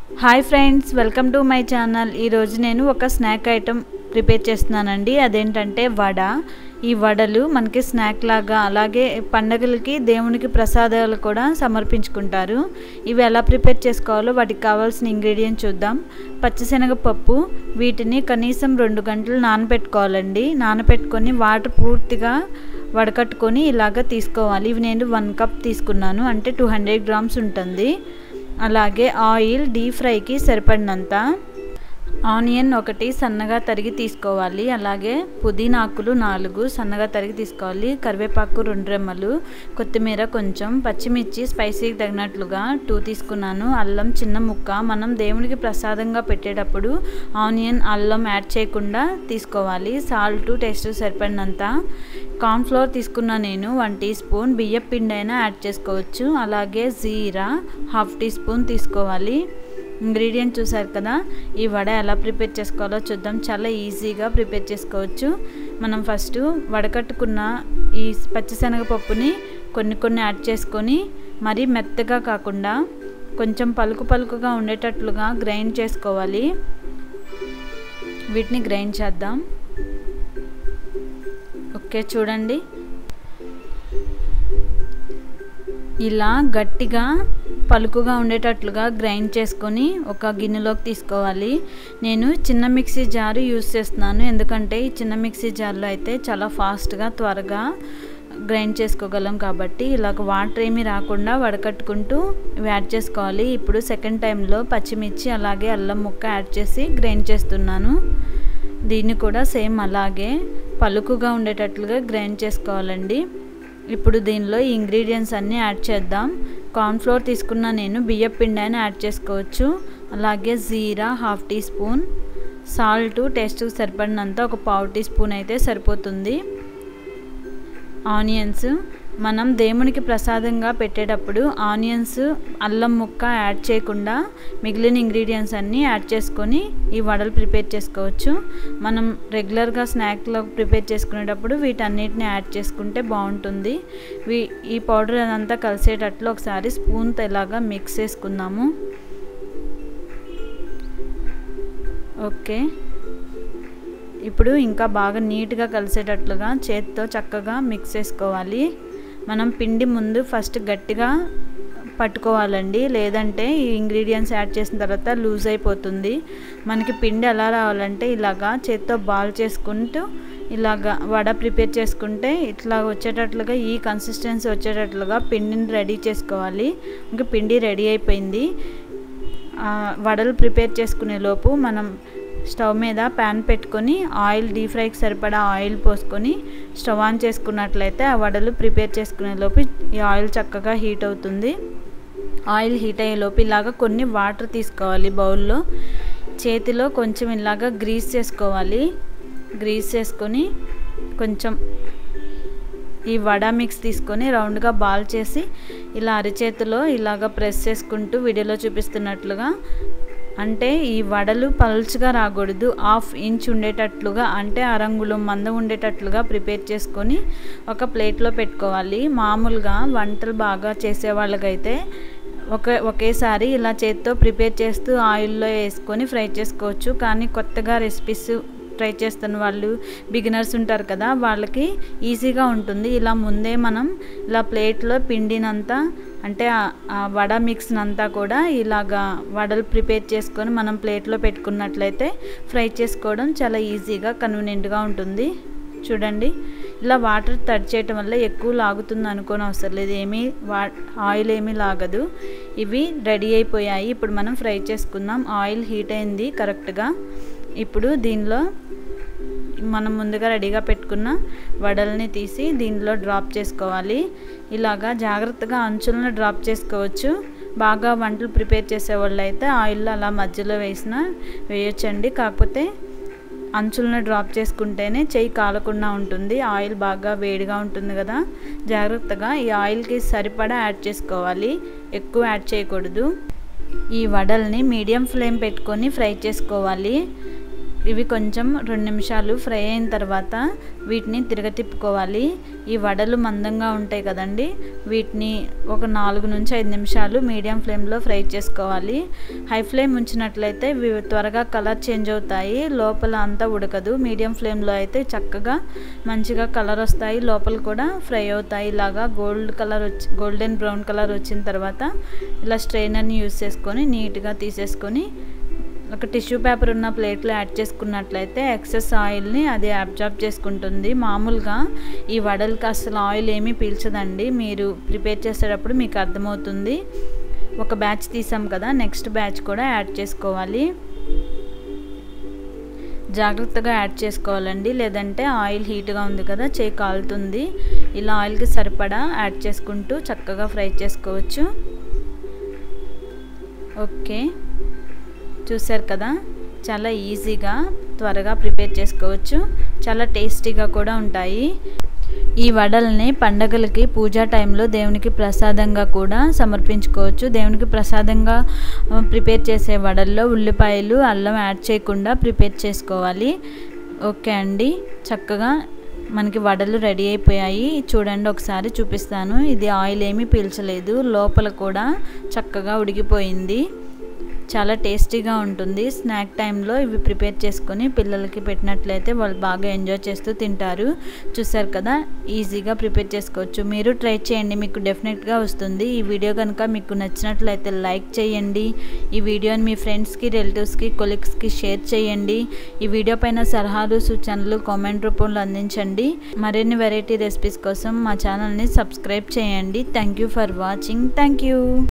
hi friends welcome to my channel ఈరోజు నేను ఒక స్నాక్ ఐటెం ప్రిపేర్ చేస్తున్నానండి అదేంటంటే వడ ఈ వడలు మనకి స్నాక్ లాగా అలాగే పండగలకి దేవునికి ప్రసాదాలు కూడా సమర్పించుకుంటారు ఇవి ఎలా ప్రిపేర్ చేసుకోవాలో వాటికి కావాల్సిన ఇంగ్రీడియంట్ చూద్దాం పచ్చిశనగపప్పు వీటిని కనీసం రెండు గంటలు నానబెట్టుకోవాలండి నానబెట్టుకొని వాటర్ పూర్తిగా వడకట్టుకొని ఇలాగ తీసుకోవాలి ఇవి నేను వన్ కప్ తీసుకున్నాను అంటే టూ హండ్రెడ్ గ్రామ్స్ ఉంటుంది అలాగే ఆయిల్ డీప్ ఫ్రైకి సరిపడినంత ఆనియన్ ఒకటి సన్నగా తరిగి తీసుకోవాలి అలాగే పుదీనాకులు నాలుగు సన్నగా తరిగి తీసుకోవాలి కరివేపాకు రెండు రెమ్మలు కొత్తిమీర కొంచెం పచ్చిమిర్చి స్పైసీకి తగినట్లుగా టూ తీసుకున్నాను అల్లం చిన్న ముక్క మనం దేవునికి ప్రసాదంగా పెట్టేటప్పుడు ఆనియన్ అల్లం యాడ్ చేయకుండా తీసుకోవాలి సాల్ట్ టేస్ట్ సరిపడినంత కార్న్ఫ్లోర్ తీసుకున్న నేను వన్ టీ స్పూన్ బియ్యం పిండి అయినా యాడ్ చేసుకోవచ్చు అలాగే జీరా హాఫ్ టీ స్పూన్ తీసుకోవాలి ఇంగ్రీడియంట్ చూసారు కదా ఈ వడ ఎలా ప్రిపేర్ చేసుకోవాలో చూద్దాం చాలా ఈజీగా ప్రిపేర్ చేసుకోవచ్చు మనం ఫస్ట్ వడకట్టుకున్న ఈ పచ్చిశనగపప్పుని కొన్ని కొన్ని యాడ్ చేసుకొని మరీ మెత్తగా కాకుండా కొంచెం పలుకు పలుకుగా ఉండేటట్లుగా గ్రైండ్ చేసుకోవాలి వీటిని గ్రైండ్ చేద్దాం ఓకే చూడండి ఇలా గట్టిగా పలుకుగా ఉండేటట్లుగా గ్రైండ్ చేసుకొని ఒక గిన్నెలోకి తీసుకోవాలి నేను చిన్న మిక్సీ జారు యూస్ చేస్తున్నాను ఎందుకంటే ఈ చిన్న మిక్సీ జార్లో అయితే చాలా ఫాస్ట్గా త్వరగా గ్రైండ్ చేసుకోగలం కాబట్టి ఇలాగ వాటర్ ఏమీ రాకుండా వడకట్టుకుంటూ యాడ్ చేసుకోవాలి ఇప్పుడు సెకండ్ టైంలో పచ్చిమిర్చి అలాగే అల్లం ముక్క యాడ్ చేసి గ్రైండ్ చేస్తున్నాను దీన్ని కూడా సేమ్ అలాగే పలుకుగా ఉండేటట్లుగా గ్రైండ్ చేసుకోవాలండి ఇప్పుడు దీనిలో ఈ ఇంగ్రీడియంట్స్ అన్నీ యాడ్ చేద్దాం కార్న్ఫ్లోర్ తీసుకున్న నేను బియ్యం పిండి అయినా యాడ్ చేసుకోవచ్చు అలాగే జీరా హాఫ్ టీ స్పూన్ సాల్ట్ టేస్ట్కి సరిపడినంత ఒక పావు టీ స్పూన్ అయితే సరిపోతుంది ఆనియన్స్ మనం దేవునికి ప్రసాదంగా పెట్టేటప్పుడు ఆనియన్స్ అల్లం ముక్క యాడ్ చేయకుండా మిగిలిన ఇంగ్రీడియంట్స్ అన్నీ యాడ్ చేసుకొని ఈ వడలు ప్రిపేర్ చేసుకోవచ్చు మనం రెగ్యులర్గా స్నాక్లో ప్రిపేర్ చేసుకునేటప్పుడు వీటన్నిటిని యాడ్ చేసుకుంటే బాగుంటుంది వీ ఈ పౌడర్ అదంతా కలిసేటట్లు ఒకసారి స్పూన్తో ఇలాగా మిక్స్ చేసుకుందాము ఓకే ఇప్పుడు ఇంకా బాగా నీట్గా కలిసేటట్లుగా చేతితో చక్కగా మిక్స్ చేసుకోవాలి మనం పిండి ముందు ఫస్ట్ గట్టిగా పట్టుకోవాలండి లేదంటే ఈ ఇంగ్రీడియంట్స్ యాడ్ చేసిన తర్వాత లూజ్ అయిపోతుంది మనకి పిండి ఎలా రావాలంటే ఇలాగా చేత్తో బాల్ చేసుకుంటూ ఇలాగా వడ ప్రిపేర్ చేసుకుంటే ఇట్లా వచ్చేటట్లుగా ఈ కన్సిస్టెన్సీ వచ్చేటట్లుగా పిండిని రెడీ చేసుకోవాలి ఇంకా పిండి రెడీ అయిపోయింది వడలు ప్రిపేర్ చేసుకునే లోపు మనం స్టవ్ మీద ప్యాన్ పెట్టుకొని ఆయిల్ డీప్ ఫ్రైకి సరిపడా ఆయిల్ పోసుకొని స్టవ్ ఆన్ చేసుకున్నట్లయితే ఆ వడలు ప్రిపేర్ చేసుకునే లోపు ఈ ఆయిల్ చక్కగా హీట్ అవుతుంది ఆయిల్ హీట్ అయ్యే లోపు ఇలాగ కొన్ని వాటర్ తీసుకోవాలి బౌల్లో చేతిలో కొంచెం ఇలాగ గ్రీస్ చేసుకోవాలి గ్రీస్ చేసుకొని కొంచెం ఈ వడ మిక్స్ తీసుకొని రౌండ్గా బాల్ చేసి ఇలా అరిచేతిలో ఇలాగ ప్రెస్ చేసుకుంటూ వీడియోలో చూపిస్తున్నట్లుగా అంటే ఈ వడలు పల్చగా రాకూడదు హాఫ్ ఇంచ్ ఉండేటట్లుగా అంటే అరంగుళం మందం ఉండేటట్లుగా ప్రిపేర్ చేసుకొని ఒక ప్లేట్లో పెట్టుకోవాలి మామూలుగా వంటలు బాగా చేసే వాళ్ళకైతే ఒక ఒకేసారి ఇలా చేత్తో ప్రిపేర్ చేస్తూ ఆయిల్లో వేసుకొని ఫ్రై చేసుకోవచ్చు కానీ కొత్తగా రెసిపీస్ ట్రై చేస్తున్న వాళ్ళు బిగినర్స్ ఉంటారు కదా వాళ్ళకి ఈజీగా ఉంటుంది ఇలా ముందే మనం ఇలా ప్లేట్లో పిండినంతా అంటే ఆ వడ మిక్స్ని అంతా కూడా ఇలాగా వడలు ప్రిపేర్ చేసుకొని మనం ప్లేట్లో పెట్టుకున్నట్లయితే ఫ్రై చేసుకోవడం చాలా ఈజీగా కన్వీనియంట్గా ఉంటుంది చూడండి ఇలా వాటర్ తడి చేయటం వల్ల ఎక్కువ లాగుతుంది అనుకోని అవసరం లేదు ఏమీ వా ఆయిల్ ఏమీ లాగదు ఇవి రెడీ అయిపోయాయి ఇప్పుడు మనం ఫ్రై చేసుకుందాం ఆయిల్ హీట్ అయింది కరెక్ట్గా ఇప్పుడు దీనిలో మనం ముందుగా రెడీగా పెట్టుకున్న వడల్ని తీసి దీనిలో డ్రాప్ చేసుకోవాలి ఇలాగా జాగ్రత్తగా అంచులను డ్రాప్ చేసుకోవచ్చు బాగా వంటలు ప్రిపేర్ చేసే వాళ్ళు అయితే ఆయిల్లో అలా మధ్యలో వేసిన వేయొచ్చండి కాకపోతే అంచులను డ్రాప్ చేసుకుంటేనే చెయ్యి కాలకుండా ఉంటుంది ఆయిల్ బాగా వేడిగా ఉంటుంది కదా జాగ్రత్తగా ఈ ఆయిల్కి సరిపడా యాడ్ చేసుకోవాలి ఎక్కువ యాడ్ చేయకూడదు ఈ వడల్ని మీడియం ఫ్లేమ్ పెట్టుకొని ఫ్రై చేసుకోవాలి ఇవి కొంచెం రెండు నిమిషాలు ఫ్రై అయిన తర్వాత వీటిని తిరగతిప్పుకోవాలి ఈ వడలు మందంగా ఉంటాయి కదండి వీటిని ఒక నాలుగు నుంచి ఐదు నిమిషాలు మీడియం ఫ్లేమ్లో ఫ్రై చేసుకోవాలి హై ఫ్లేమ్ ఉంచినట్లయితే ఇవి త్వరగా కలర్ చేంజ్ అవుతాయి లోపల అంతా ఉడకదు మీడియం ఫ్లేమ్లో అయితే చక్కగా మంచిగా కలర్ వస్తాయి లోపల కూడా ఫ్రై అవుతాయి ఇలాగా గోల్డ్ కలర్ వచ్చి గోల్డెన్ బ్రౌన్ కలర్ వచ్చిన తర్వాత ఇలా స్ట్రైనర్ని యూస్ చేసుకొని నీట్గా తీసేసుకొని ఒక టిష్యూ పేపర్ ఉన్న ప్లేట్లో యాడ్ చేసుకున్నట్లయితే ఎక్సెస్ ఆయిల్ని అది అబ్జర్బ్ చేసుకుంటుంది మామూలుగా ఈ వడలకి అసలు ఆయిల్ ఏమీ పీల్చదండి మీరు ప్రిపేర్ చేసేటప్పుడు మీకు అర్థమవుతుంది ఒక బ్యాచ్ తీసాం కదా నెక్స్ట్ బ్యాచ్ కూడా యాడ్ చేసుకోవాలి జాగ్రత్తగా యాడ్ చేసుకోవాలండి లేదంటే ఆయిల్ హీట్గా ఉంది కదా చేయి కాలుతుంది ఇలా ఆయిల్కి సరిపడా యాడ్ చేసుకుంటూ చక్కగా ఫ్రై చేసుకోవచ్చు ఓకే చూసారు కదా చాలా ఈజీగా త్వరగా ప్రిపేర్ చేసుకోవచ్చు చాలా టేస్టీగా కూడా ఉంటాయి ఈ వడల్ని పండగలకి పూజా టైంలో దేవునికి ప్రసాదంగా కూడా సమర్పించుకోవచ్చు దేవునికి ప్రసాదంగా ప్రిపేర్ చేసే వడల్లో ఉల్లిపాయలు అల్లం యాడ్ చేయకుండా ప్రిపేర్ చేసుకోవాలి ఓకే అండి చక్కగా మనకి వడలు రెడీ అయిపోయాయి చూడండి ఒకసారి చూపిస్తాను ఇది ఆయిల్ ఏమీ పీల్చలేదు లోపల కూడా చక్కగా ఉడికిపోయింది చాలా టేస్టీగా ఉంటుంది స్నాక్ టైంలో ఇవి ప్రిపేర్ చేసుకొని పిల్లలకి పెట్టినట్లయితే వాళ్ళు బాగా ఎంజాయ్ చేస్తూ తింటారు చూసారు కదా ఈజీగా ప్రిపేర్ చేసుకోవచ్చు మీరు ట్రై చేయండి మీకు డెఫినెట్గా వస్తుంది ఈ వీడియో కనుక మీకు నచ్చినట్లయితే లైక్ చేయండి ఈ వీడియోని మీ ఫ్రెండ్స్కి రిలేటివ్స్కి కొలీగ్స్కి షేర్ చేయండి ఈ వీడియో పైన సలహాలు సూచనలు కామెంట్ రూపంలో అందించండి మరిన్ని వెరైటీ రెసిపీస్ కోసం మా ఛానల్ని సబ్స్క్రైబ్ చేయండి thank you for watching thank you